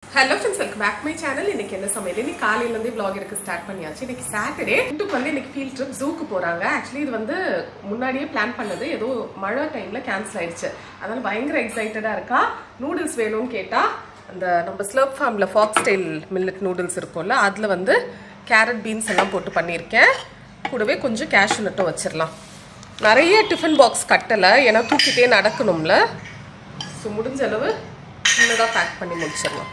Hello friends welcome back my channel இன்னைக்கு என்ன சமையல் இன்னைக்கு காலையில இருந்து vlog எடுக்க ஸ்டார்ட் பண்ணியாச்சு இன்னைக்கு சாட்டர்டே வீட்டுக்கு வந்து இன்னைக்கு ஃபீல்ட் ட்ரிப் ஜூக்கு போறாங்க ஆக்சுவலி இது வந்து முன்னாடியே பிளான் பண்ணது ஏதோ மழை டைம்ல கேன்சல் ஆயிடுச்சு அதனால பயங்கர எக்ஸைட்டடா இருக்கா நூடுல்ஸ் வேணும்னு கேட்டா அந்த நம்ம ஸ்லர்ப் ஃபார்ம்ல ஃபாக்ஸ் ஸ்டைல் மில்லட் நூடுல்ஸ் இருக்கும்ல அதுல வந்து கேரட் பீன்ஸ் எல்லாம் போட்டு பண்ணியிருக்கேன் கூடவே கொஞ்சம் கேஷ்யூ நட்டும் வச்சிடலாம் நிறைய டிஃபன் பாக்ஸ் கட்டலை ஏன்னா தூக்கிட்டே நடக்கணும்ல ஸோ முடிஞ்ச அளவு சின்னதாக பேக் பண்ணி முடிச்சிடலாம்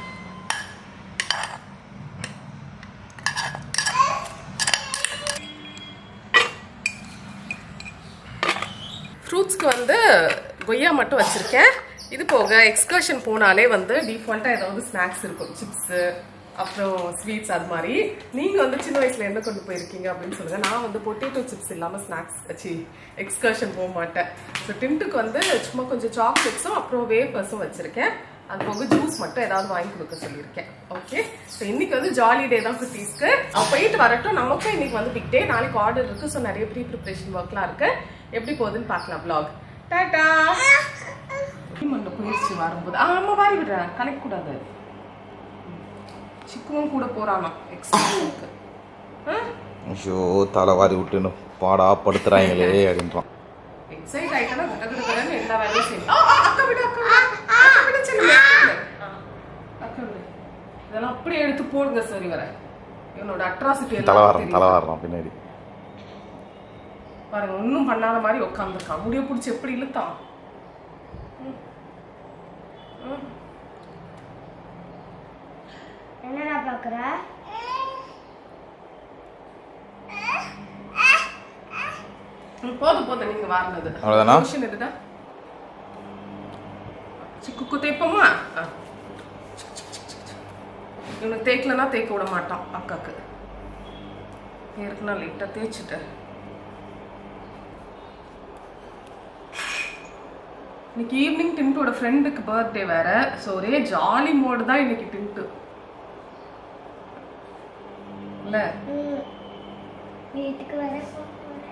ஃப்ரூட்ஸ்க்கு வந்து கொய்யா மட்டும் வச்சுருக்கேன் இது போக எக்ஸ்கர்ஷன் போனாலே வந்து டிஃபால்ட்டாக ஏதாவது ஸ்நாக்ஸ் இருக்கும் சிப்ஸு அப்புறம் ஸ்வீட்ஸ் அது மாதிரி நீங்கள் வந்து சின்ன வயசில் என்ன கொண்டு போயிருக்கீங்க அப்படின்னு சொல்லுங்கள் நான் வந்து பொட்டேட்டோ சிப்ஸ் இல்லாமல் ஸ்நாக்ஸ் வச்சு எக்ஸ்கர்ஷன் போக மாட்டேன் ஸோ டின்ட்டுக்கு வந்து சும்மா கொஞ்சம் சாக்லேட்ஸும் அப்புறம் வேஃபர்ஸும் வச்சுருக்கேன் அது போக ஜூஸ் மட்டும் ஏதாவது வாங்கி கொடுக்க சொல்லியிருக்கேன் ஓகே ஸோ இன்னைக்கு வந்து ஜாலி டே தான் குட்டீஸ்க்கு அவன் போயிட்டு வரட்டும் நமக்கும் இன்னைக்கு வந்து பிக் டே நாளைக்கு ஆர்டர் இருக்கு ஸோ நிறைய ப்ரீ ப்ரிப்பரேஷன் ஒர்க்லாம் இருக்கு எப்படி போகுதுன்னு பார்க்கலாம் vlog டாடா மண்ணு போயிடுச்சு வரும்போது ஆமா வாரி விடுறேன் கலக்க கூடாது சிக்குவும் கூட போறானா எக்ஸ்ட்ரீமுக்கு ஐயோ தலைவாரி விட்டுன்னு பாடா படுத்துறாங்களே அப்படின்றான் எக்ஸைட் ஆயிட்டனா கட கட கடன்னு எல்லா வேலையும் செய்யும் ஆ, ஆ, அக்கா விடு அக்கா விடு அக்கா விடு செல்லுங்க, அக்கா விடு. அக்கா விடு இதெல்லாம் அப்படியே எடுத்து போடுங்க சரி வர இவனோட அட்ராசிட்டி எல்லாம் தலைவாரம் தெரியுது. தலைவாடுறான் பின்னாடி பாருங்க ஒன்றும் பண்ணாத மாதிரி உட்காந்துருக்கான் முடிய பிடிச்சி எப்படி இழுத்தான் ம். ம். என்னடா பாக்குற ம், போதும் போதும் நீங்க வாரினது அவ்வளவுதானா? மிஷின் இதுதான் சிக்கு தேய்ப்போமா ஆ. இவனுக்கு தேய்க்கலன்னா தேய்க்க விட மாட்டான் அக்காக்கு ஏற்கனவே லைட்டாக தேய்ச்சிட்டு இன்னைக்கு ஈவினிங் டின்ட்டோட ஃப்ரெண்டுக்கு பர்த்டே வேற ஸோ ஒரே ஜாலி மோடு தான் இன்னைக்கு டின்ட்டு இல்லை வீட்டுக்கு வர போறேன்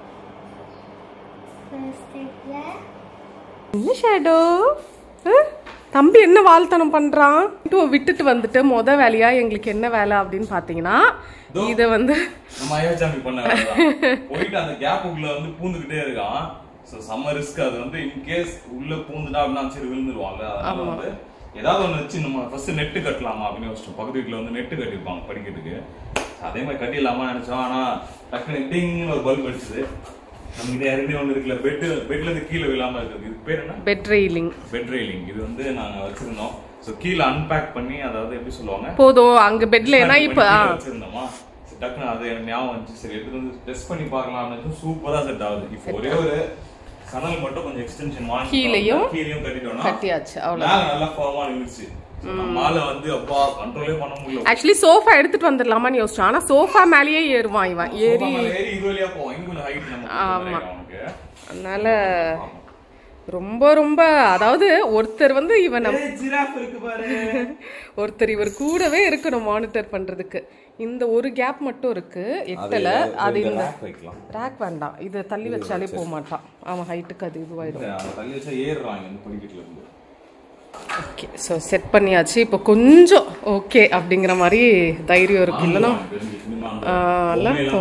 ஃபர்ஸ்ட் ஸ்டெப்ல என்ன ஷேடோ தம்பி என்ன வாழ்த்தனம் பண்றான் டூ விட்டுட்டு வந்துட்டு முத வேலையா எங்களுக்கு என்ன வேலை அப்படின்னு பாத்தீங்கன்னா இத வந்து நம்ம ஐயாச்சாமி பண்ண வேலைதான். போயிட்டு அந்த கேப்புக்குள்ள வந்து பூந்துகிட்டே இருக்கான் சோ செம்ம ரிஸ்க் அது வந்து இன்கேஸ் உள்ள பூந்துட்டா அப்படின்னா சரி விழுந்துருவான்ல அதனால வந்து ஏதாவது ஒண்ணு வச்சு நம்ம ஃபர்ஸ்ட் நெட்டு கட்டலாமா அப்படின்னு யோசிச்சோம் பக்கத்து வீட்டுல வந்து நெட்டு கட்டிருப்பாங்க படிக்கிறதுக்கு அதே மாதிரி கட்டிடலாமா நினைச்சோம் ஆனா டக்குனு டிங்னு ஒரு பல்ப் அடிச்சது நம்ம கிட்ட ஏற்கனவே ஒண்ணு இருக்குல்ல பெட் பெட்ல இருந்து கீழே விழாம இருக்குது இது பேர் என்ன பெட் ரெயிலிங் பெட் ரெயிலிங் இது வந்து நாங்க வச்சிருந்தோம் சோ கீழே அன்பேக் பண்ணி அதாவது எப்படி சொல்லுவாங்க போதும் அங்க பெட்ல ஏன்னா இப்ப ஆ, வச்சிருந்தோமா சரி, டக்குனு அது எனக்கு ஞாபகம் வந்துச்சு சரி எடுத்து வந்து டெஸ்ட் பண்ணி பார்க்கலாம் சூப்பரா செட் ஆகுது இப்போ ஒரே ஒரு சனல் மட்டும் கொஞ்சம் எக்ஸ்டென்ஷன் வாங்கி கீழேயும் கீழேயும் கட்டிட்டோம்னா கட்டியாச்சு அவ்வளவு மேல நல்லா ஃபார்மா நின்னுச்சு நம்மால வந்து அப்பா கண்ட்ரோலே பண்ண முடியல ஆக்சுவலி சோஃபா எடுத்துட்டு வந்துடலாமான்னு யோசிச்சோம் ஆனா சோஃபா மேலேயே ஏறுவான் இவன் ஏறி சோஃபா மேல ஏறி இது வழியா போவோம் இன்னும் கொஞ்சம் ஹைட் நம்ம அவனுக்கு அதனால ரொம்ப ரொம்ப அதாவது ஒருத்தர் வந்து இவனை ஜிராஃப் இருக்கு பாரு ஒருத்தர் இவர் கூடவே இருக்கணும் மானிட்டர் பண்றதுக்கு இந்த ஒரு கேப் மட்டும் இருக்கு எட்டல அது இந்த rack வைக்கலாம் ரேக் வேண்டாம் இது தள்ளி வச்சாலே போக மாட்டான் அவன் ஹைட்டுக்கு அது இதுவாயிடும் அந்த தள்ளி வச்சா ஏறுறாங்க இந்த படிக்கட்டுல இருந்து ஓகே ஸோ செட் பண்ணியாச்சு இப்போ கொஞ்சம் ஓகே அப்படிங்கிற மாதிரி தைரியம் இருக்கு இல்லைன்னா எல்லாம் போக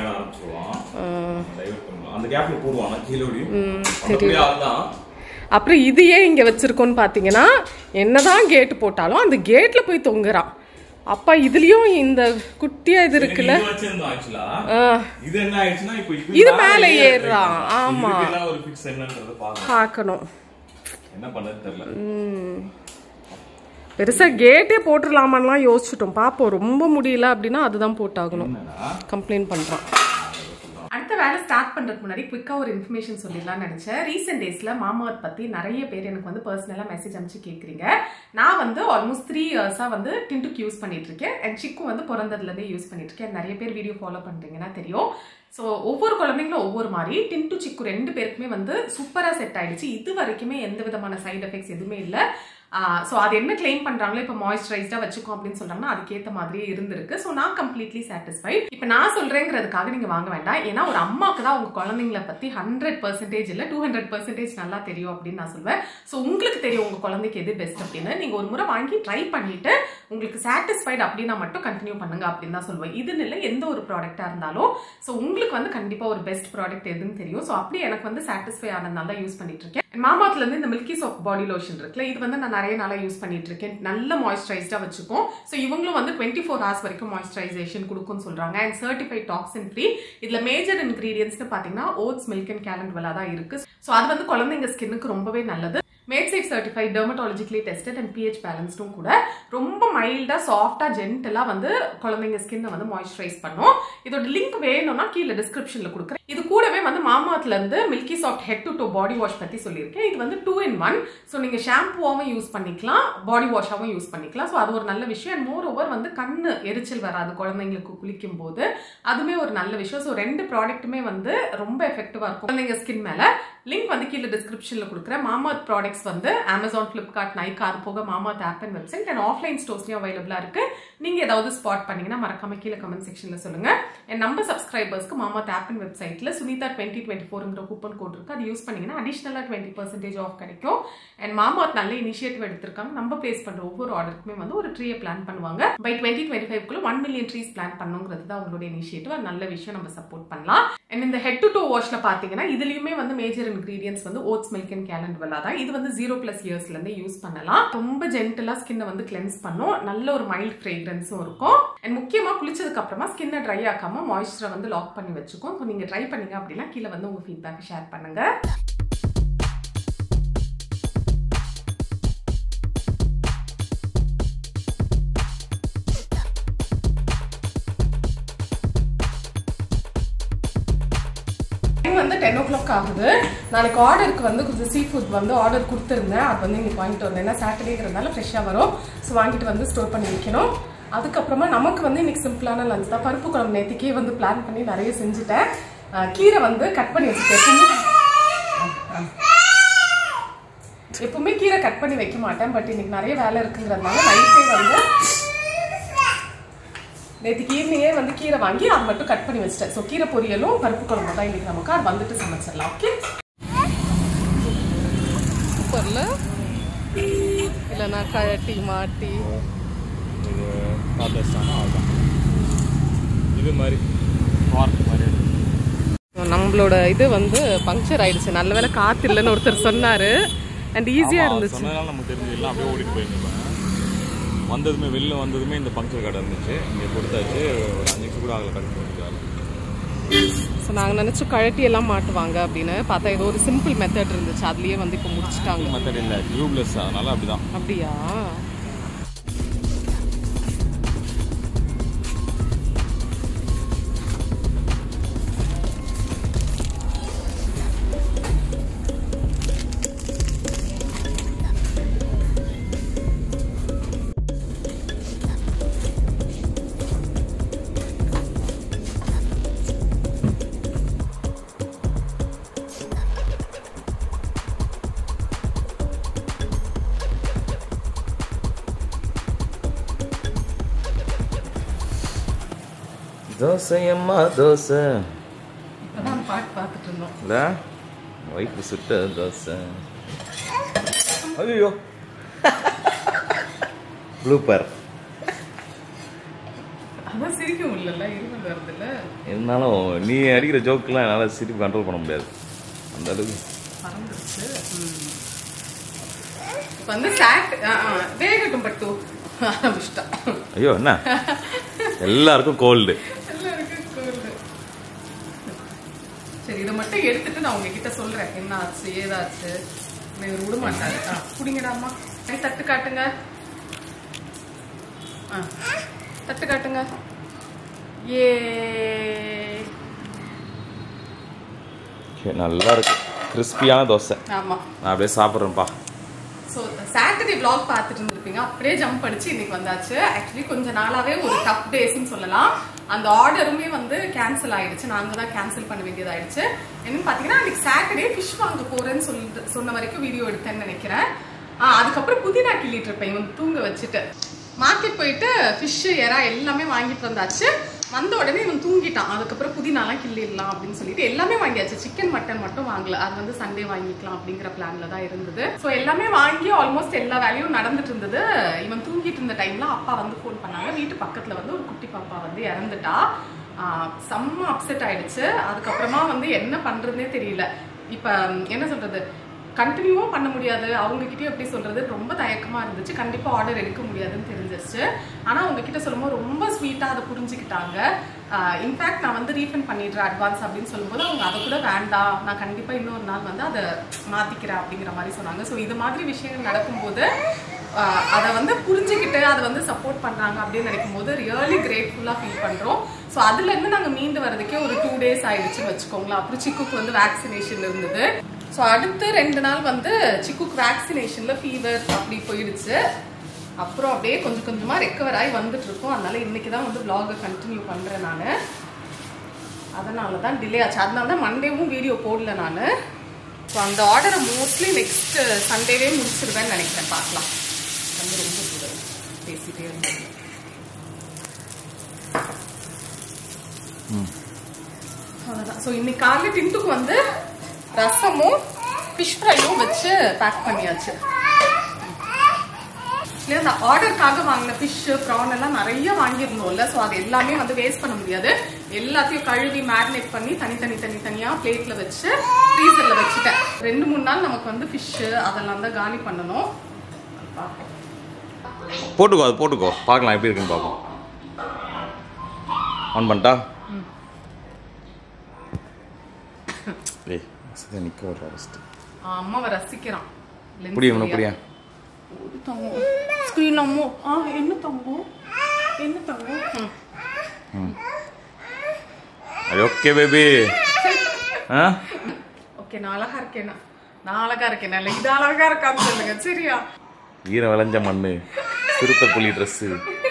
அந்த கேப்ல போடுவாங்க கீழே ஓடி அப்படியே அதுதான் அப்புறம் இது ஏன் இங்கே வச்சிருக்கோன்னு பார்த்தீங்கன்னா என்னதான் கேட்டு போட்டாலும் அந்த கேட்டில் போய் தொங்குறான் அப்பா இதுலயும் இந்த குட்டியா இது இருக்குல்ல இது வச்சிருந்தோம் ஆக்சுவலா ஆ, இது என்ன ஆயிடுச்சுன்னா இப்போ இது இது மேல மேல ஏறுறான். ஆமா. இதுக்கு என்ன ஒரு ஃபிக்ஸ் என்னன்றத பாருங்க பார்க்கணும் என்ன பண்ணது தெரியல பெருசா கேட்டே போட்டுடலாமான்லாம் யோசிச்சுட்டோம் பார்ப்போம் ரொம்ப முடியல அப்படின்னா அதுதான் போட்டாகணும் என்னன்னா கம்ப்ளைண்ட் பண்றான் அடுத்த வேலை ஸ்டார்ட் பண்றதுக்கு முன்னாடி குயிக்கா ஒரு இன்ஃபர்மேஷன் சொல்லிடலாம்னு நினைச்சேன் ரீசெண்ட் டேஸ்ல மாமாவத் பத்தி நிறைய பேர் எனக்கு வந்து பர்சனலா மெசேஜ் அனுப்பிச்சு கேக்குறீங்க நான் வந்து ஆல்மோஸ்ட் த்ரீ இயர்ஸா வந்து டின்டுக்கு யூஸ் பண்ணிட்டு இருக்கேன் அண்ட் சிக்கும் வந்து பிறந்ததுல இருந்தே யூஸ் பண்ணிட்டு இருக்கேன் நிறைய பேர் வீடியோ ஃபாலோ பண்றீங்கன்னா தெரியும் ஸோ ஒவ்வொரு குழந்தைங்களும் ஒவ்வொரு மாதிரி டின்டு சிக்கு ரெண்டு பேருக்குமே வந்து சூப்பரா செட் ஆயிடுச்சு இது வரைக்குமே எந்த விதமான சைடு எஃபெக்ட்ஸ் எதுவுமே இல்லை ஸோ அது என்ன கிளைம் பண்றாங்களோ இப்போ மாய்ஸ்சரைஸ்டா வச்சுக்கோ அப்படின்னு சொல்றாங்கன்னா அதுக்கேற்ற மாதிரியே இருந்திருக்கு ஸோ நான் கம்ப்ளீட்லி சாட்டிஸ்ஃபைட் இப்போ நான் சொல்றேங்கிறதுக்காக நீங்க வாங்க வேண்டாம் ஏன்னா ஒரு அம்மாவுக்கு தான் உங்க குழந்தைங்களை பத்தி ஹண்ட்ரட் பர்சன்டேஜ் இல்லை டூ ஹண்ட்ரட் பர்சன்டேஜ் நல்லா தெரியும் அப்படின்னு நான் சொல்வேன் ஸோ உங்களுக்கு தெரியும் உங்க குழந்தைக்கு எது பெஸ்ட் அப்படின்னு நீங்க ஒரு முறை வாங்கி ட்ரை பண்ணிட்டு உங்களுக்கு சாட்டிஸ்ஃபைட் அப்படின்னா மட்டும் கண்டினியூ பண்ணுங்க அப்படின்னு தான் சொல்லுவேன் இதுன்னு இல்லை எந்த ஒரு ப்ராடக்டா இருந்தாலும் ஸோ உங்களுக்கு வந்து கண்டிப்பா ஒரு பெஸ்ட் ப்ராடக்ட் எதுன்னு தெரியும் ஸோ அப்படி எனக்கு வந்து சாட்டிஸ்ஃபை ஆனதுனால தான் யூஸ் பண்ணிட்டு இருக்கேன் மாமாத்துல இருந்து இந்த மில்கி சோப் பாடி லோஷன் இருக்குல்ல இது வந்து நான் நிறைய நாளா யூஸ் பண்ணிட்டு இருக்கேன் நல்ல மாய்ஸ்சரைஸ்டா வச்சுக்கும் ஸோ இவங்களும் வந்து டுவெண்ட்டி ஃபோர் ஹவர்ஸ் வரைக்கும் மாய்ஸ்சரைசேஷன் கொடுக்கும்னு சொல்றாங்க அண்ட் சர்டிஃபைட் டாக்ஸின் ஃப்ரீ இதுல மேஜர் இன்கிரீடியன்ஸ்னு பாத்தீங்கன்னா oats milk and calendula தான் இருக்கு ஸோ அது வந்து குழந்தைங்க ஸ்கின்னுக்கு ரொம்பவே நல்லது made safe certified dermatologically tested and pH பேலன்ஸ்டும் கூட ரொம்ப மைல்டா சாஃப்டா ஜென்டலா வந்து குழந்தைங்க ஸ்கின்னை வந்து மாய்ஸ்சரைஸ் பண்ணும் இதோட லிங்க் வேணும்னா கீழே டிஸ்கிரிப்ஷன்ல கொடுக்குறேன் இது கூடவே வந்து மாமாத்துல இருந்து milky soft head to toe body wash பத்தி சொல்லியிருக்கேன் இது வந்து டூ இன் ஒன் ஸோ நீங்க ஷாம்புவாகவும் யூஸ் பண்ணிக்கலாம் பாடி வாஷாகவும் யூஸ் பண்ணிக்கலாம் ஸோ அது ஒரு நல்ல விஷயம் அண்ட் மோர் ஓவர் வந்து கண்ணு எரிச்சல் வராது குழந்தைங்களுக்கு குளிக்கும் போது அதுவுமே ஒரு நல்ல விஷயம் ஸோ ரெண்டு ப்ராடக்ட்டுமே வந்து ரொம்ப எஃபெக்டிவா இருக்கும் குழந்தைங்க ஸ்கின் மேல லிங்க் வந்து கீழே டிஸ்கிரிப்ஷன்ல கொடுக்குறேன் மாமாத் ப்ராடக்ட்ஸ் வந்து அமேசான் ஃபிளிப்கார்ட் நைக்கா அது போக Mamaearth app and website and offline ஸ்டோர்ஸ்லயும் அவைலபிளா இருக்கு நீங்க ஏதாவது ஸ்பாட் பண்ணீங்கன்னா மறக்காம கீழே கமெண்ட் செக்ஷன்ல சொல்லுங்க என் நம்ம சப்ஸ்கிரைபர்ஸ்க்கு மாமாத் ஆப் அண்ட் வெப்சைட்ல சுனிதா டுவெண்ட்டி டுவெண்ட்டி ஃபோர்ங்கிற கூப்பன் கோட் இருக்கு அது யூஸ் பண்ணீங்கன்னா அடிஷனலா டுவெண்ட்டி பர்சன்டேஜ் ஆஃப் கிடைக்கும் அண்ட் மாமாத் நல்ல இனிஷியேட்டிவ் எடுத்திருக்காங்க நம்ம பிளேஸ் பண்ற ஒவ்வொரு ஆர்டருக்குமே வந்து ஒரு ட்ரீயை பிளான் பண்ணுவாங்க பை டுவெண்ட்டி டுவெண்ட்டி ஃபைவ்க்குள்ள ஒன் மில்லியன் ட்ரீஸ் பிளான் பண்ணுங்கிறது தான் அவங்களோட இனிஷியேட்டிவ் அது நல்ல விஷயம் நம்ம சப்போர்ட் பண்ணலாம் அண்ட் இந்த ஹெட் டு டோ வாஷ்ல பாத்தீங்கன்னா இதுலயுமே வந்து மேஜர் இன்கிரீடியன்ஸ் வந்து ஓட்ஸ் மில்க் அண்ட் கேலண்ட் வெல்லா தான் இது வந்து ஜீரோ பிளஸ் இயர்ஸ்ல இருந்து யூஸ் பண்ணலாம் ரொம்ப ஜென்டலா ஸ்கின்னை வந்து கிளென்ஸ் பண்ணும் நல்ல ஒரு மைல்ட் ஃப்ரேக்ரன்ஸும் இருக்கும் அண்ட் முக்கியமா குளிச்சதுக்கு அப்புறமா ஸ்கின்னை ட்ரை ஆக்காம மாய்ஸ்சரை வந்து லாக் பண்ணி வச்சுக்கும் ஸோ நீங்க ட்ரை பண்ணீங்க அப்படின்னா கீழே வந்து உங்க ஃபீட்பேக் ஷேர் பண்ணுங்க டைம் வந்து டென் ஓ கிளாக் ஆகுது நாளைக்கு ஆர்டருக்கு வந்து கொஞ்சம் சீ ஃபுட் வந்து ஆர்டர் கொடுத்துருந்தேன் அது வந்து இன்னைக்கு வாங்கிட்டு வந்தேன் ஏன்னா சாட்டர்டேங்கிறதுனால ஃப்ரெஷ்ஷாக வரும் ஸோ வாங்கிட்டு வந்து ஸ்டோர் பண்ணி வைக்கணும் அதுக்கப்புறமா நமக்கு வந்து இன்னைக்கு சிம்பிளான லஞ்ச் தான் பருப்பு குழம்பு நேற்றுக்கே வந்து பிளான் பண்ணி நிறைய செஞ்சுட்டேன் அஹ் கீரை வந்து கட் பண்ணி வச்சுட்டேன் எப்பவுமே எப்பவுமே கீரை கட் பண்ணி வைக்க மாட்டேன் பட் இன்னைக்கு நிறைய வேலை இருக்குங்கிறதுனால நைட்டே வந்து நேற்றுக்கு ஈவினிங்கே வந்து கீரை வாங்கி அது மட்டும் கட் பண்ணி வச்சிட்டேன் ஸோ கீரை பொரியலும் பருப்பு குழம்பு தான் இன்னைக்கு நமக்கு அது வந்துட்டு சமைச்சிடலாம் ஓகே சூப்பர்ல இல்லைன்னா கழட்டி மாட்டி இது பார்த்தாச்சுன்னா அவ்வளோதான் இது மாதிரி பார்க் மாதிரி நம்மளோட இது வந்து பங்க்சர் ஆயிடுச்சு நல்ல வேளை காத்து இல்லைன்னு ஒருத்தர் சொன்னாரு அண்ட் ஈஸியா இருந்துச்சு சொன்னதால நமக்கு தெரிஞ்சது எல்லாம் அப்படியே ஓடிட்டு போயிருந்தேன் வந்ததுமே வெளில வந்ததுமே இந்த பங்க்சர் கடை இருந்துச்சு இங்கே கொடுத்தாச்சு ஒரு அஞ்சு நிமிஷம் கூட ஆகல கடை கொடுத்தாரு ஸோ நாங்கள் நினச்சோம் கழட்டி எல்லாம் மாட்டுவாங்க அப்படின்னு பார்த்தா ஏதோ ஒரு சிம்பிள் மெத்தட் இருந்துச்சு அதுலயே வந்து இப்போ முடிச்சிட்டாங்க மெத்தட் இல்லை டியூப்லெஸ் அதனால அப்படிதான் அப்படியா தோசை அம்மா தோசை அதான் பாட்டு பார்த்துட்டு இருந்தோம் இல்லை ஒய்ஃபு சுட்ட தோசை ஐயோ ப்ளூப்பர் அதான் சிரிக்க முடியல இருமல் வருதுல்ல இருந்தாலும் நீ அடிக்கிற ஜோக்கெலாம் என்னால் சிரிப்பு கண்ட்ரோல் பண்ண முடியாது அந்த அளவுக்கு பறந்துருச்சு இப்போ வந்து சாட் வேகட்டும் பட்டு ஆரம்பிச்சிட்டான் ஐயோ என்ன எல்லாருக்கும் கோல்டு எல்லாருக்கும் கோல்டு சரி இதை மட்டும் எடுத்துட்டு நான் உங்ககிட்ட சொல்றேன் என்ன ஆச்சு ஏதாச்சு நான் இவர் விட மாட்டாரு ஆ, குடிங்கடா அம்மா கை தட்டு காட்டுங்க ஆ, தட்டு காட்டுங்க ஏ நல்லா இருக்கு கிறிஸ்பியான தோசை ஆமா நான் அப்படியே சாப்பிட்றேன்ப்பா ஸோ சாட்டர்டே vlog பார்த்துட்டு இருந்திருப்பீங்க அப்படியே ஜம்ப் அடிச்சு இன்னைக்கு வந்தாச்சு ஆக்சுவலி கொஞ்ச நாளாவே ஒரு டஃப் டேஸ்ன்னு சொல்லலாம் அந்த ஆர்டருமே வந்து கேன்சல் ஆயிடுச்சு நாங்க தான் கேன்சல் பண்ண வேண்டியதாயிடுச்சு என்னன்னு பார்த்தீங்கன்னா அன்னைக்கு சாட்டர்டே ஃபிஷ் வாங்க போறேன்னு சொல்லிட்டு சொன்ன வரைக்கும் வீடியோ எடுத்தேன்னு நினைக்கிறேன் ஆ, அதுக்கப்புறம் புதினா கிள்ளிட்டு இருப்பேன் இவன் தூங்க வச்சுட்டு மார்க்கெட் போயிட்டு ஃபிஷ் எறா எல்லாமே வாங்கிட்டு வந்தாச்சு வந்த உடனே இவன் தூங்கிட்டான் அதுக்கப்புறம் புதினாலாம் கிள்ளிடலாம் அப்படின்னு சொல்லிட்டு எல்லாமே வாங்கியாச்சு சிக்கன் மட்டன் மட்டும் வாங்கல அது வந்து சண்டே வாங்கிக்கலாம் அப்படிங்கிற பிளான்ல தான் இருந்தது ஸோ எல்லாமே வாங்கி ஆல்மோஸ்ட் எல்லா வேலையும் நடந்துட்டு இருந்தது இவன் தூங்கிட்டு இருந்த டைம்ல அப்பா வந்து ஃபோன் பண்ணாங்க வீட்டு பக்கத்துல வந்து ஒரு குட்டி பாப்பா வந்து இறந்துட்டா ஆஹ் செம்ம அப்செட் ஆயிடுச்சு அதுக்கப்புறமா வந்து என்ன பண்றதுனே தெரியல இப்ப ம், என்ன சொல்றது கண்டினியூவும் பண்ண முடியாது அவங்க கிட்டயும் எப்படி சொல்றது ரொம்ப தயக்கமா இருந்துச்சு கண்டிப்பா ஆர்டர் எடுக்க முடியாதுன்னு தெரிஞ்சிருச்சு ஆனா அவங்க கிட்ட சொல்லும்போது ரொம்ப ஸ்வீட்டா அதை புரிஞ்சுக்கிட்டாங்க இன்ஃபேக்ட் நான் வந்து ரீஃபண்ட் பண்ணிடுறேன் அட்வான்ஸ் அப்படின்னு சொல்லும்போது அவங்க அதை கூட வேண்டாம் நான் கண்டிப்பா இன்னொரு நாள் வந்து அதை மாத்திக்கிறேன் அப்படிங்கிற மாதிரி சொன்னாங்க ஸோ இது மாதிரி விஷயங்கள் நடக்கும்போது ஆஹ் அதை வந்து புரிஞ்சுக்கிட்டு அதை வந்து சப்போர்ட் பண்றாங்க அப்படின்னு நினைக்கும் போது ரியலி கிரேட்ஃபுல்லா ஃபீல் பண்றோம் ஸோ அதுல இருந்து நாங்க மீண்டு வரதுக்கே ஒரு டூ டேஸ் ஆயிடுச்சுன்னு வச்சுக்கோங்களேன் அப்புறம் சிக்குக்கு வந்து வேக்சினேஷன் இருந்தது ஸோ அடுத்து ரெண்டு நாள் வந்து சிக்குக்கு வேக்சினேஷன்ல ஃபீவர் அப்படி போயிடுச்சு அப்புறம் அப்படியே கொஞ்சம் கொஞ்சமா ரெக்கவர் ஆகி வந்துட்டு இருக்கோம் அதனால இன்னைக்கு தான் வந்து vlog கண்டினியூ பண்றேன் நான் அதனால தான் டிலே ஆச்சு அதனால தான் மண்டேவும் வீடியோ போடல நான் ஸோ அந்த ஆர்டரை மோஸ்ட்லி நெக்ஸ்ட் சண்டேவே முடிச்சிருவேன்னு நினைக்கிறேன் பார்க்கலாம் வந்து ரொம்ப கூட பேசிட்டே இருந்தேன் அவ்வளோதான் ஸோ இன்னைக்கு காலையில் டின்ட்டுக்கு வந்து ரசமும் ஃபிஷ் ஃப்ரையும் வச்சு பேக் பண்ணியாச்சு ஆக்சுவலி அந்த ஆர்டருக்காக வாங்கின ஃபிஷ் ப்ரான் எல்லாம் நிறைய வாங்கியிருந்தோம்ல ஸோ அது எல்லாமே வந்து வேஸ்ட் பண்ண முடியாது எல்லாத்தையும் கழுவி மேரினேட் பண்ணி தனி தனி தனி தனியாக பிளேட்ல வச்சு ஃப்ரீசரில் வச்சுட்டேன் ரெண்டு மூணு நாள் நமக்கு வந்து ஃபிஷ் அதெல்லாம் தான் காலி பண்ணணும் பார்ப்போம் போட்டுக்கோ அது போட்டுக்கோ பார்க்கலாம் எப்படி இருக்குன்னு பார்ப்போம் ஆன் பண்ணிட்டா ஏய் சரி நிற்க விட்றா ஃபஸ்ட்டு ஆ, அம்மாவை ரசிக்கிறான் lens புரியும் வழியா. புரியா ஒரு தங்கம் ஸ்க்ரீன் அம்மோ ஆ என்ன தங்கம் என்ன தங்கம் ம். ஓகே பேபி ஆ ஓகே நான் அழகா இருக்கேனா நான் அழகா இருக்கேன் இல்ல இது அழகா இருக்கான்னு சொல்லுங்க சரியா ஈரம் விளைஞ்ச மண்ணு சிறுத்தை புலி ட்ரெஸ்ஸு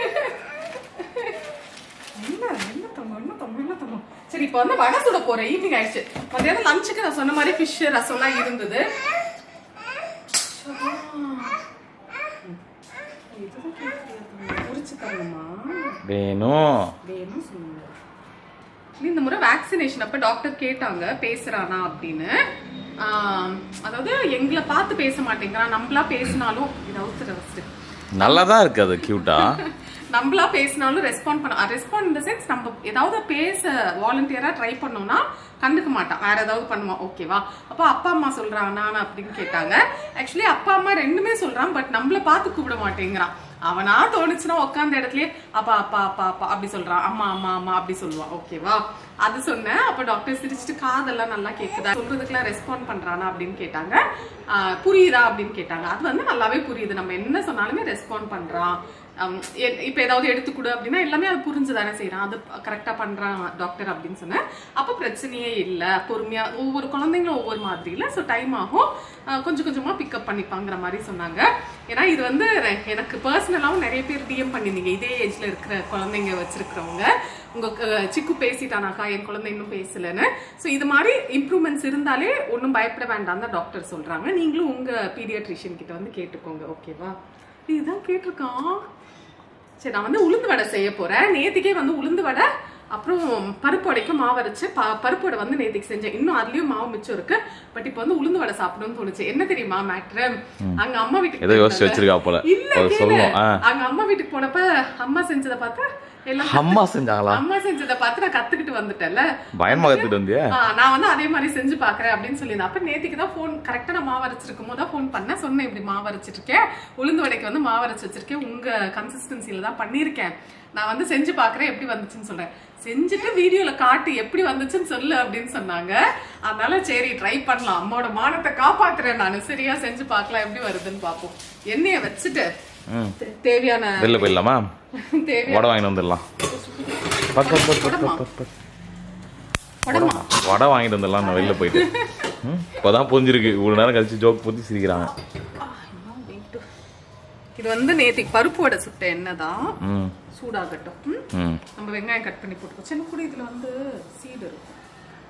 என்ன என்ன தங்கம் என்ன தங்கம் என்ன தங்கம் சரி இப்போ வந்து வடை சுட போறேன் ஈவினிங் ஆயிடுச்சு மத்தியானம் லஞ்சுக்கு நான் சொன்ன மாதிரி ஃபிஷ் ரசம்லாம் இருந்தது சபா. இதுதான் கேட்கலையா தங்கம்? பொரிச்சு தரணுமா வேணும் வேணும் சொல்லுங்க Actually, இந்த முறை வேக்சினேஷன் அப்ப டாக்டர் கேட்டாங்க பேசுறானா அப்படின்னு ஆம், அதாவது எங்களை பார்த்து பேச மாட்டேங்கிறான் நம்மளா பேசினாலும் இது அவுத்துற ஃபர்ஸ்ட் நல்லா தான் இருக்கு அது க்யூட்டா நம்மளா பேசினாலும் ரெஸ்பாண்ட் பண்ண ரெஸ்பாண்ட் இந்த சென்ஸ் நம்ம ஏதாவது பேச வாலண்டியரா ட்ரை பண்ணோம்னா கண்டுக்க மாட்டான் வேற ஏதாவது பண்ணுவான் ஓகேவா அப்போ அப்பா அம்மா சொல்றான் நான் அப்படின்னு கேட்டாங்க ஆக்சுவலி அப்பா அம்மா ரெண்டுமே சொல்றான் பட் நம்மள பார்த்து கூப்பிட மாட்டேங்கிறான் அவனா தோணுச்சுன்னா உட்காந்த இடத்துலயே அப்பா அப்பா அப்பா அப்பா அப்படி சொல்றான் அம்மா அம்மா அம்மா அப்படி சொல்லுவான் ஓகேவா அது சொன்னேன் அப்ப டாக்டர் சிரிச்சுட்டு காதெல்லாம் நல்லா கேக்குதா சொல்றதுக்குலாம் ரெஸ்பாண்ட் பண்றானா அப்படின்னு கேட்டாங்க ஆஹ் புரியுதா அப்படின்னு கேட்டாங்க அது வந்து நல்லாவே புரியுது நம்ம என்ன சொன்னாலுமே ரெஸ்பாண்ட் பண்றான் ஹம், எ- இப்ப ஏதாவது எடுத்து கொடு அப்படின்னா எல்லாமே அது புரிஞ்சு தானே செய்யறான் அது கரெக்டா பண்றான் டாக்டர் அப்படின்னு சொன்னேன் அப்ப பிரச்சனையே இல்ல பொறுமையா ஒவ்வொரு குழந்தைங்களும் ஒவ்வொரு மாதிரி இல்ல ஸோ டைம் ஆகும் அஹ், கொஞ்சம் கொஞ்சமா பிக்கப் பண்ணிப்பாங்கிற மாதிரி சொன்னாங்க ஏன்னா இது வந்து எனக்கு பர்சனலாவும் நிறைய பேர் டிஎம் பண்ணிருந்தீங்க இதே ஏஜ்ல இருக்கிற குழந்தைங்க வச்சிருக்கிறவங்க உங்க அஹ், சிக்கு பேசிட்டானாக்கா என் குழந்தை இன்னும் பேசலன்னு ஸோ இது மாதிரி இம்ப்ரூவ்மெண்ட்ஸ் இருந்தாலே ஒன்றும் பயப்பட வேண்டாம் தான் டாக்டர் சொல்றாங்க நீங்களும் உங்க பீடியாட்ரிஷியன் கிட்ட வந்து கேட்டுக்கோங்க ஓகேவா இதுதான் கேட்டிருக்கான் சரி நான் வந்து உளுந்து வடை செய்ய போறேன் நேத்திக்கே வந்து உளுந்து வடை அப்புறம் பருப்பு வடைக்கு மாவு அரைச்சு ப- பருப்பு வடை வந்து நேத்திக்கு செஞ்சேன் இன்னும் அதுலயும் மாவு மிச்சம் இருக்கு பட் இப்போ வந்து உளுந்து வடை சாப்பிடணும்னு தோணுச்சு என்ன தெரியுமா மேட்ரு அங்க அம்மா வீட்டுக்கு ஏதோ யோசிச்சு போயிருந்தேன்ல. வச்சிருக்கா போல இல்ல அது கேளு. சொல்லணும் ஆ அங்க அம்மா வீட்டுக்கு போனப்ப அம்மா செஞ்சதை பார்த்தா எல்லாம் அம்மா செஞ்சாங்களா அம்மா செஞ்சதை பார்த்து நான் கத்துக்கிட்டு வந்துட்டேன்ல பயமா கத்துட்டு வந்தியா ஆ, நான் வந்து அதே மாதிரி செஞ்சு பாக்குறேன் அப்படின்னு சொல்லியிருந்தேன் அப்ப நேத்திக்கு தான் ஃபோன் கரெக்டா நான் மாவு அரைச்சிருக்கும் போது தான் ஃபோன் பண்ணேன் சொன்னேன் இப்படி மாவு அரைச்சிட்டு இருக்கேன் உளுந்து வடைக்கு வந்து மாவு அரைச்சு வச்சிருக்கேன் உங்க கன்சிஸ்டன்சில தான் பண்ணியிருக்கேன் நான் வந்து செஞ்சு பாக்குறேன் எப்படி வந்துச்சுன்னு சொல்றேன் செஞ்சுட்டு வீடியோல காட்டு எப்படி வந்துச்சுன்னு சொல்லு அப்படின்னு சொன்னாங்க அதனால சரி ட்ரை பண்ணலாம் அம்மாவோட மானத்தை காப்பாத்துறேன் நான் சரியா செஞ்சு பார்க்கலாம் எப்படி வருதுன்னு பார்ப்போம் எண்ணெயை வச்சுட்டு ம் தே- தேவையான வெளில போயிடலாமா தேவையான வடை வாங்கிட்டு வந்துடலாம் but but but but but but உடம்பா வடை வாங்கிட்டு வந்துடலாம் நான் வெளில போயிட்டு ம் இப்போதான் புரிஞ்சிருக்கு இவ்வளோ நேரம் கழிச்சு ஜோக் பற்றி சிரிக்கிறாங்க இது வந்து நேத்திக்கு பருப்பு வடை சுட்ட எண்ணெய் தான் ம் சூடாகட்டும் ம்? ம் நம்ம வெங்காயம் கட் பண்ணி போட்டுக்கோ சின்ன கூட இதுல வந்து சீடு இருக்கும்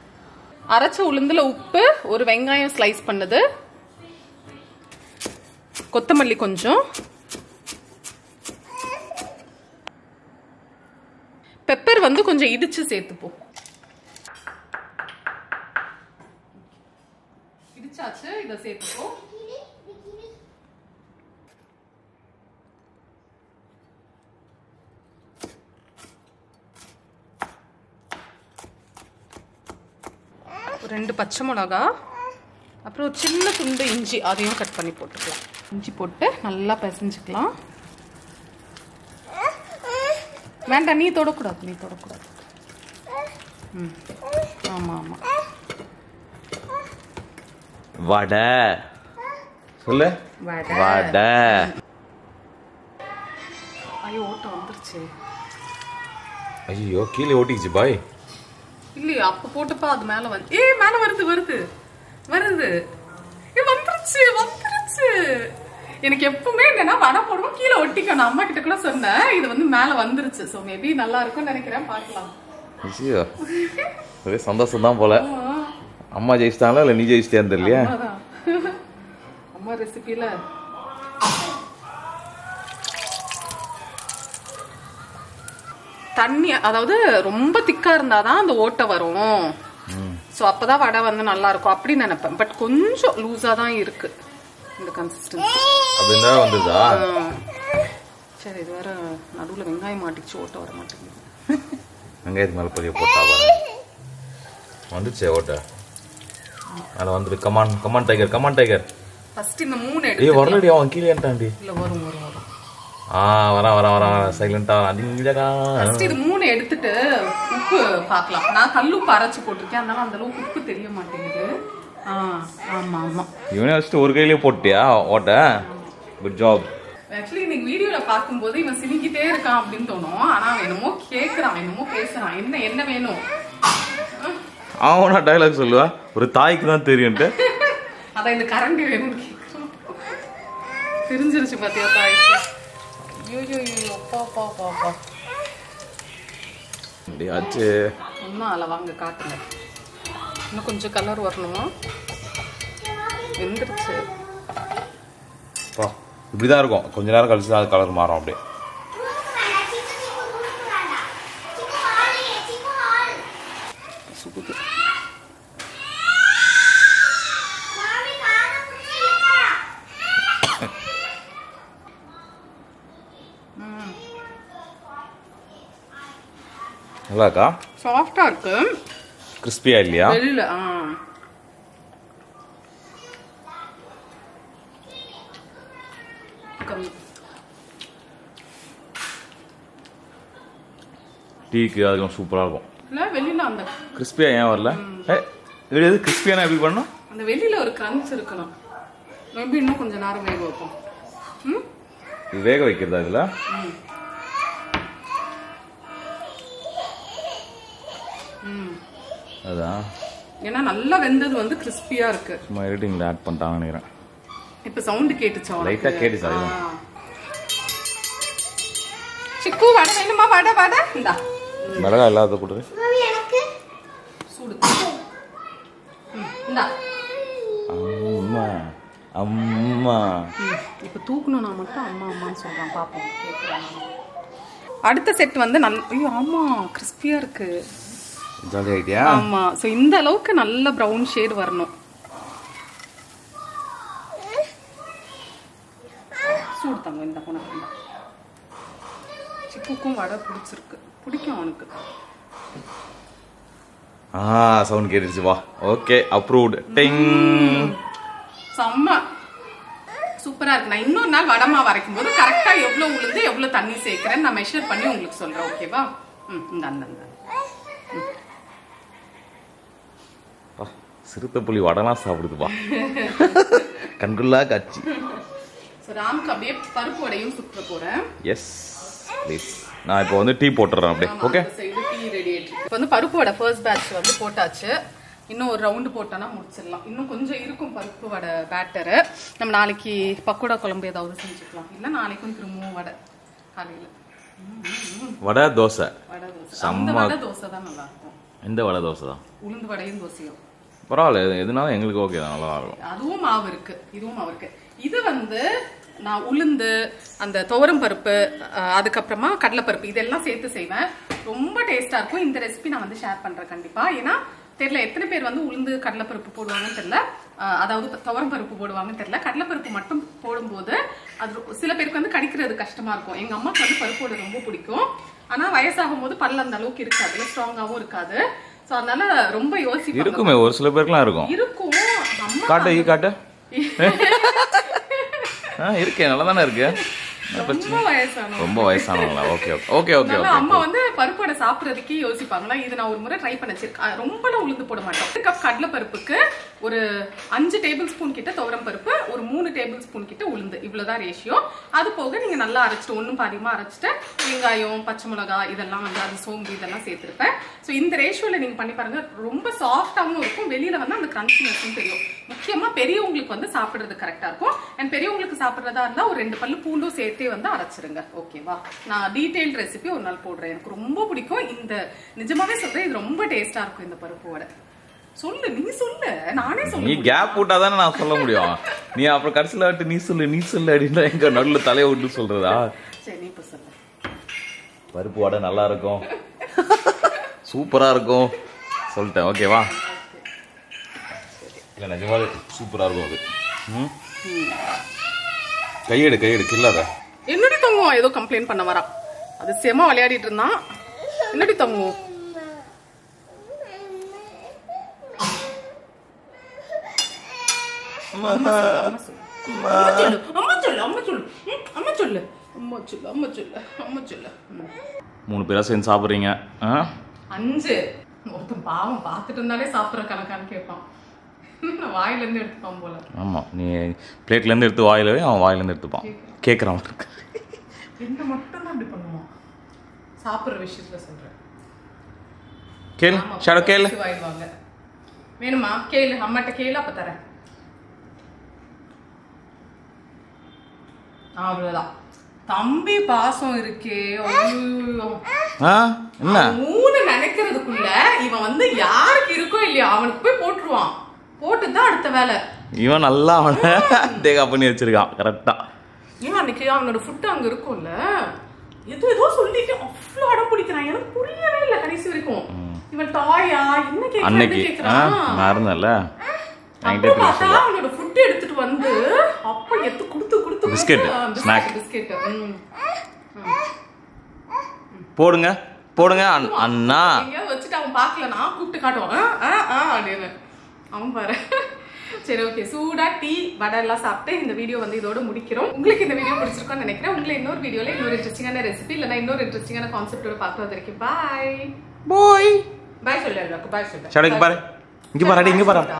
அரைச்ச உளுந்துல உப்பு ஒரு வெங்காயம் ஸ்லைஸ் பண்ணது கொத்தமல்லி கொஞ்சம் பெப்பர் வந்து கொஞ்சம் இடிச்சு சேர்த்துப்போம் இடிச்சாச்சு இதை சேர்த்துப்போம் ஒரு ரெண்டு பச்சை மிளகா அப்புறம் ஒரு சின்ன துண்டு இஞ்சி அதையும் கட் பண்ணி போட்டுக்கலாம் இஞ்சி போட்டு நல்லா பிசைஞ்சுக்கலாம் வேண்டாம் நீ தொடக்கூடாது நீ தொடக்கூடாது ம் ஆமாம் ஆமாம் வடை சொல்லு வடை வடை ஐயோ ஓட்டம் வந்துருச்சு ஐயோ கீழே ஓட்டிக்கிச்சு பாய் இல்லையா அப்ப போட்டப்ப அது மேல வந்து ஏ மேல வருது வருது வருது ஏ வந்துருச்சு வந்துருச்சு எனக்கு எப்பவுமே என்னன்னா வடை போடுவோம் கீழே ஒட்டிக்கணும் அம்மா கிட்ட கூட சொன்னேன் இது வந்து மேல வந்துருச்சு சோ மேபி நல்லா இருக்கும்னு நினைக்கிறேன் பார்க்கலாம் ஐயோ ஒரே சந்தோஷம் தான் போல அம்மா ஜெயிச்சிட்டாங்களா இல்லை நீ ஜெயிச்சிட்டியான்னு தெரியலையா அம்மாதான். அம்மா ரெசிபில தண்ணி அதாவது ரொம்ப திக்கா இருந்தாதான் அந்த ஓட்டை வரும் சோ அப்பதான் வடை வந்து நல்லா இருக்கும் அப்படின்னு நினைப்பேன் பட் கொஞ்சம் லூஸா தான் இருக்கு இந்த கன்சிஸ்டன்சி அப்படின்னா வந்துதா சரி இது வேற நடுவுல வெங்காயம் மாட்டிச்சு ஓட்டை வர மாட்டேங்குது வெங்காயத்து மேலே பொரிய போட்டா பாருங்க வந்துச்சே ஓட்ட அதில் வந்துடு come on come on tiger come on tiger first இந்த மூணு ஏய் எடுத்து வரலடி அவன் கீழே ஏன்ட்டாண்டி இல்ல வரும் வரும் வரும் ஆ வரான் வரான் வரான் வரான் சைலண்டா அதிகா ஃபர்ஸ்ட் இது மூணு எடுத்துட்டு உப்பு பார்க்கலாம் நான் கல்லுப்பு அரைச்சு போட்டிருக்கேன் அதனால அந்த அளவுக்கு உப்பு தெரிய மாட்டேங்குது ஆ ஆமா ஆமா இவனே வச்சுட்டு ஒரு கையிலே போட்டியா ஓட்ட குட் ஜாப் ஆக்சுவலி இன்னைக்கு வீடியோல பார்க்கும்போது இவன் சிரிக்கிட்டே இருக்கான் அப்படின்னு தோணும் ஆனா அவன் என்னமோ கேக்குறான் என்னமோ பேசுறான் என்ன என்ன வேணும் அவனா டைலாக் சொல்லுவா ஒரு தாய்க்கு தான் தெரியும்ட்டு அதான் இந்த கரண்டி வேணும்னு கேக்குறான் தெரிஞ்சிருச்சு பாத்தியா தாய்க்கு ஐயோ ஐயோ ஐயோ அப்பா அப்பா அப்பா அப்பா அப்படியாச்சு ஒன்றும் அதில் வாங்க காட்டுங்க இன்னும் கொஞ்சம் கலர் வரணுமா வெந்துருச்சு பா இப்படிதான் இருக்கும் கொஞ்ச நேரம் கழிச்சு தான் அது கலர் மாறும் அப்படியே சுகுது நல்லாக்கா சாஃப்டா இருக்கு கிறிஸ்பியா இல்லையா வெளியில ஆ கம்மி டீக்கு அதுக்கும் சூப்பரா இருக்கும் இல்ல வெளியில அந்த கிறிஸ்பியா ஏன் வரல ஏ இது எது கிறிஸ்பியானா எப்படி பண்ணணும் அந்த வெளியில ஒரு கிரன்ச் இருக்கணும் மேபி இன்னும் கொஞ்ச நேரம் வேக வைப்போம் ம் இது வேக வைக்கிறதா இதுல ம் அதான் ஏன்னா நல்லா வெந்தது வந்து கிறிஸ்பியா இருக்கு சும்மா எடிட்டிங்ல ஆட் பண்ணிட்டாங்கன்னு நினைக்கிறேன் இப்ப சவுண்ட் கேட்டுச்சா உனக்கு? லைட்டா கேட்டுச்சு, அதுதான். ஆ. சிக்கு வடை வேணுமா வடை வடை இந்தா மிளகா இல்லாத கொடுரு சூடு ம், இந்தா அம்மா அம்மா ம், இப்ப தூக்கணும்னா மட்டும் அம்மா அம்மான்னு சொல்றான் பாப்போம் கேக்குறான் அடுத்த செட் வந்து நல்ல ஐயோ ஆமா கிறிஸ்பியா இருக்கு ஜாலி ஐடியா ஆமா சோ இந்த அளவுக்கு நல்ல பிரவுன் ஷேட் வரணும் சூடு தாங்க இந்த உனக்கு இந்தா. சிக்குக்கும் வடை பிடிச்சிருக்கு பிடிக்கும் அவனுக்கு ஆ சவுண்ட் கேட்டுச்சு வா ஓகே அப்ரூவ்ட் டிங் செம்ம சூப்பரா இருக்கு நான் இன்னொரு நாள் வடமா வரைக்கும் போது கரெக்டா எவ்வளவு உளுந்து எவ்வளவு தண்ணி சேர்க்கிறேன்னு நான் மெஷர் பண்ணி உங்களுக்கு சொல்றேன் ஓகேவா ம் இந்த அந்த இந்த சிறுத்தை புலி வடலாம் சாப்பிடுதுப்பா கண்குள்ளா காட்சி ஸோ ராமுக்கு அப்படியே பருப்பு வடையும் சுற்ற போறேன் எஸ் ப்ளீஸ் நான் இப்போ வந்து டீ போட்டுறேன் அப்படியே ஆமா, ஓகே அந்த side டீ ரெடி ஆயிட்டு இருக்கு. இப்போ வந்து பருப்பு வடை ஃபர்ஸ்ட் பேட்ச் வந்து போட்டாச்சு இன்னும் ஒரு ரவுண்டு போட்டோன்னா முடிச்சிடலாம் இன்னும் கொஞ்சம் இருக்கும் பருப்பு வடை பேட்டரு நம்ம நாளைக்கு பக்கோடா குழம்பு ஏதாவது செஞ்சுக்கலாம் இல்லை நாளைக்கும் திரும்பவும் வடை காலையில வடை தோசை வடை தோசை அந்த செம்ம. வடை தோசை தான் நல்லா இருக்கும் எந்த வடை தோசை தான் உளுந்து வடையும் தோசையும் பரவாயில்ல எது- எதுனாலும் எங்களுக்கு ஓகே தான் நல்லா இருக்கும் அதுவும் மாவு இருக்கு இதுவும் மாவு இருக்கு இது வந்து நான் உளுந்து அந்த துவரம் பருப்பு அஹ், அதுக்கப்புறமா கடலைப்பருப்பு இதெல்லாம் சேர்த்து செய்வேன் ரொம்ப டேஸ்டா இருக்கும் இந்த ரெசிபி நான் வந்து ஷேர் பண்றேன் கண்டிப்பா ஏன்னா தெரியல எத்தனை பேர் வந்து உளுந்து கடலைப்பருப்பு போடுவாங்கன்னு தெரியல அஹ், அதாவது துவரம் பருப்பு போடுவாங்கன்னு தெரியல கடலைப்பருப்பு மட்டும் போடும்போது அது ரொ- சில பேருக்கு வந்து கடிக்கிறது கஷ்டமா இருக்கும் எங்க அம்மாக்கு வந்து பருப்போட ரொம்ப பிடிக்கும் ஆனா வயசாகும் போது பல்ல அந்த அளவுக்கு இருக்காது ஸ்ட்ராங்காவும் இருக்காது சோ அதனால ரொம்ப யோசிப்பாங்க இருக்குமே ஒரு சில பேருக்குலாம் இருக்கும் இருக்கும் அம்மா காட்டு ஈ காட்டு ஆ இருக்கே நல்லா தானே இருக்கு ரொம்ப வயசானவங்க ரொம்ப வயசானவங்களா ஓகே ஓகே ஓகே ஓகே அதனால ஓகே அம்மா வந்து பருப்போட சாப்பிடறதுக்கே யோசிப்பாங்களா இது நான் ஒரு முறை ட்ரை பண்ண வச்சிருக்கேன் ரொம்பலாம் உளுந்து போட மாட்டோம் ஒரு கப் கடலை பருப்புக்கு ஒரு அஞ்சு டேபிள் ஸ்பூன் கிட்ட துவரம் பருப்பு ஒரு மூணு டேபிள் ஸ்பூன் கிட்ட உளுந்து இவ்வளவுதான் ரேஷியோ அது போக நீங்க நல்லா அரைச்சிட்டு ஒண்ணும் பாதியமா அரைச்சிட்டு வெங்காயம் பச்சை மிளகாய் இதெல்லாம் வந்து அது சோம்பு இதெல்லாம் சேர்த்திருப்பேன் ஸோ இந்த ரேஷியோல நீங்க பண்ணி பாருங்க ரொம்ப சாஃப்டாவும் இருக்கும் வெளியில வந்து அந்த கிரன்ச்சினஸும் தெரியும் முக்கியமா பெரியவங்களுக்கு வந்து சாப்பிடுறது கரெக்டா இருக்கும் அண்ட் பெரியவங்களுக்கு சாப்பிடுறதா இருந்தா ஒரு ரெண்டு பல்லு பூண்டும் சேர்த்தே வந்து அரைச்சிருங்க ஓகேவா நான் டீடைல் ரெசிபி ஒரு நாள் போடுறேன் எனக்கு ரொம்ப பிடிக்கும் இந்த நிஜமாவே சொல்றேன் இது ரொம்ப டேஸ்டா இருக்கும் இந்த பருப்பு வடை சொல்லு நீ சொல்லு நானே நீ சொல்லு கேப் விட்டா தானே நான் சொல்ல முடியும் நீ அப்புறம் கடைசியில் விட்டு நீ சொல்லு நீ சொல்லு அப்படின்னா எங்க நடுவில் தலையை விட்டு சொல்றதா சரி நீ இப்ப சொல்லு பருப்பு வடை நல்லா இருக்கும் சூப்பரா இருக்கும் சொல்லிட்டேன் ஓகேவா இல்ல நிஜமாவே சூப்பரா இருக்கும் அது ம்? கையெடு கையெடு கில்லாத என்னடி தங்கும் ஏதோ கம்ப்ளைண்ட் பண்ண வரான் அது செம விளையாடிட்டு இருந்தான் என்னடி தங்கும் அம்மா சொல்லு அம்மா சொல்லு அம்மா சொல்லு ம், அம்மா சொல்லு அம்மா சொல்லு அம்மா சொல்லு அம்மா சொல்லு ம். மூணு பேரா சேர்ந்து சாப்பிட்றீங்க ஆ அஞ்சு ஒருத்தன் பாவம் பார்த்துட்டு இருந்தாலே சாப்பிட்ற கணக்கான்னு கேட்பான் நான் வாயில இருந்து எடுத்துப்பான் போல ஆமா நீ பிளேட்ல இருந்து எடுத்து வாயில வை, அவன் வாயில இருந்து எடுத்துப்பான் கேட்குறான் என்ன மட்டும் தான் அப்படி பண்ணுவான் சாப்பிட்ற விஷயத்துல சொல்றேன் கேளு ஆமா, ஷாடோ கேளு வாயிடுவாங்க வேணுமா கேளு அம்மாட்ட கேளு அப்ப தரேன் அவ்வளவுதான் தம்பி பாசம் இருக்கே ஐயோ ஆ என்ன மூணு நினைக்கிறதுக்குள்ள இவன் வந்து யாருக்கு இருக்கோ இல்லையா அவனுக்கு போய் போட்டுருவான் போட்டு தான் அடுத்த வேலை இவன் நல்லா அவனை டேகா பண்ணி வச்சிருக்கான் கரெக்டா ஏன் அன்னைக்கு அவனோட ஃபுட்டு அங்க இருக்கும்ல ஏதோ ஏதோ சொல்லிட்டு அவ்வளோ அடம் பிடிக்கிறான் எனக்கு புரியவே இல்லை கடைசி வரைக்கும் இவன் டாயா என்ன கேட்கறான் அன்னைக்கு ஆ கேட்கறான் நான் இருந்தேன்ல என்கிட்ட அப்புறம் திருப்பி பார்த்தா சொல்லுவான் அவனோட ஃபுட் எடுத்துட்டு வந்து அப்ப எத்து குடுத்து குடுத்து Biscuit, snack. பிஸ்கெட் போடுங்க போடுங்க அண்- அண்ணா எங்கேயாவது வச்சுட்டு அவன் பார்க்கல நான் கூப்பிட்டு காட்டுவான் ஆ, ஆ ஆ அப்படின்னு அவன் பாரு சரி ஓகே சூடா டீ வடை எல்லாம் சாப்பிட்டு இந்த வீடியோ வந்து இதோட முடிக்கிறோம் உங்களுக்கு இந்த வீடியோ பிடிச்சிருக்கோம்னு நினைக்கிறேன் உங்களை இன்னொரு வீடியோல இன்னொரு இன்ட்ரெஸ்டிங்கான ரெசிபி இல்லைன்னா இன்னொரு இன்ட்ரெஸ்டிங்கான கான்செப்டோட பார்க்குறது வரைக்கும் பாய் போய் பாய் சொல்லு எல்லாருக்கும் பாய் சொல்லு ஷாடோக்கு பாரு இங்க பாரு அடி இங்க பாரு